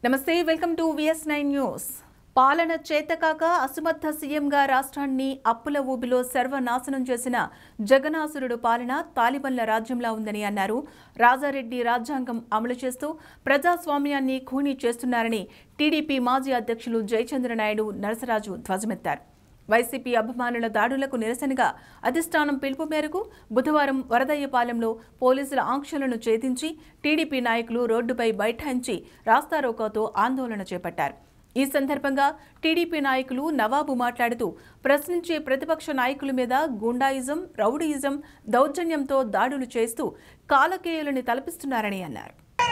నమస్తే welcome to VS nine news పాలన చేతకాక అసమర్థ సీఎంగా రాష్ట్రాన్ని అప్పుల ఊబిలో సర్వనాశనం చేసిన జగనాసురుడు పాలన తాలిబన్ల రాజ్యంలా ఉందని అన్నారు రాజారెడ్డి రాజ్యాంగం అమలు చేస్తూ ప్రజాస్వామ్యాన్ని ఖూనీ చేస్తున్నారని టీడీపీ మాజీ అధ్యక్షులు జయచంద్రనాయుడు నరసరాజు ధ్వజమెత్తారు వైసీపీ అభిమానుల దాడులకు నిరసనగా అధిష్టానం పిలుపు మేరకు బుధవారం వరదయ్యపాలెంలో పోలీసుల ఆంక్షలను ఛేదించి టీడీపీ నాయకులు రోడ్డుపై బైఠాయించి రాస్తారోకోతో ఆందోళన చేపట్టారు ఈ సందర్భంగా టీడీపీ నాయకులు నవాబు మాట్లాడుతూ ప్రశ్నించే ప్రతిపక్ష నాయకుల మీద గుండాయిజం రౌడీయిజం దౌర్జన్యంతో దాడులు చేస్తూ కాలకేయులని తలపిస్తున్నారని అన్నారు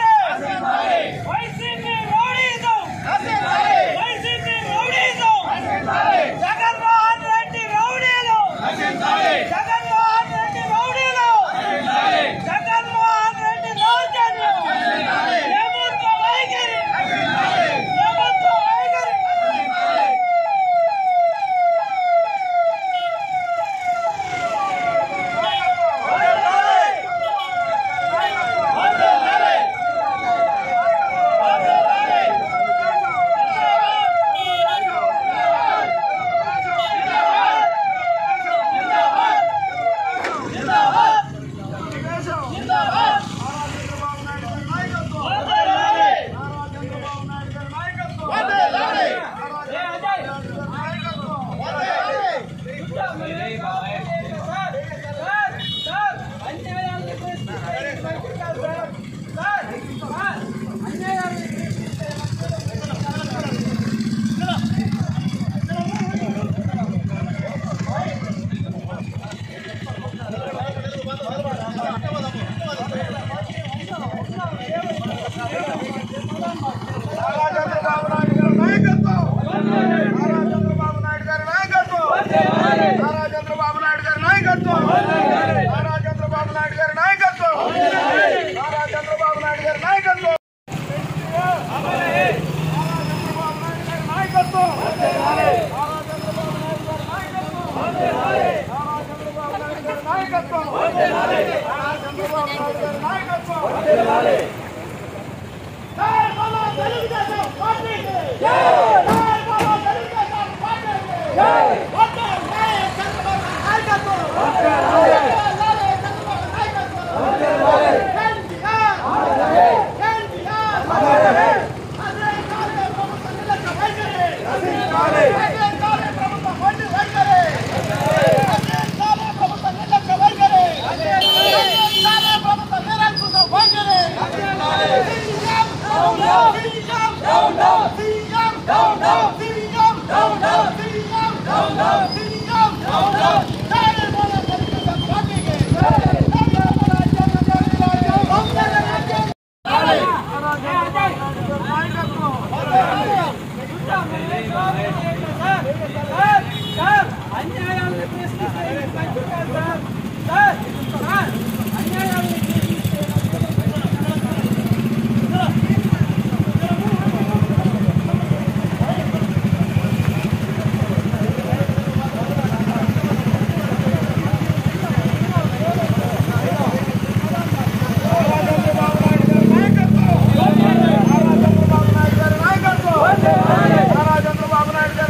YCP rowdyism YCP rowdyism Jaganmohan Reddy రౌడీలు జగన్మోహన్ రెడ్డి రౌడీలు జగన్మోహన్ రెడ్డి దౌర్జన్యం ప్రభుత్వ వైఖరి ప్రభుత్వ వైఖరి చంద్రబాబు నాయుడు గారి నాయకత్వం నారా చంద్రబాబు నాయుడు గారి నాయకత్వం నారా చంద్రబాబు నాయుడు గారి నాయకత్వం నారా చంద్రబాబు నాయుడు గారి నాయకత్వం నారా చంద్రబాబు నాయుడు గారి నాయకత్వం అన్యాయాలను ప్రశ్నిస్తే మంచి కాదు సార్ సార్ సార్ అన్యాయాలను నారా చంద్రబాబు నాయుడు గారి నాయకత్వం నారా చంద్రబాబు నాయుడు గారి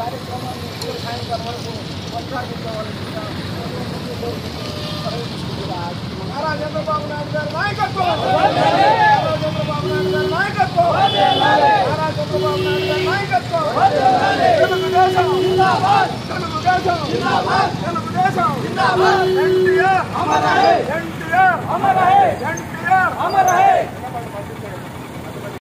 కార్యక్రమాన్ని ఈ సాయంకాలం వరకు కొనసాగించవలసిందిగా నారా చంద్రబాబు నాయుడు గారి నాయకత్వం నారా చంద్రబాబు నాయుడు గారి నాయకత్వం నారా చంద్రబాబు నాయుడు గారి నాయకత్వం తెలుగుదేశం తెలుగుదేశం తెలుగుదేశం ఎన్టీఆర్ ఎన్టీఆర్ ఎన్టీఆర్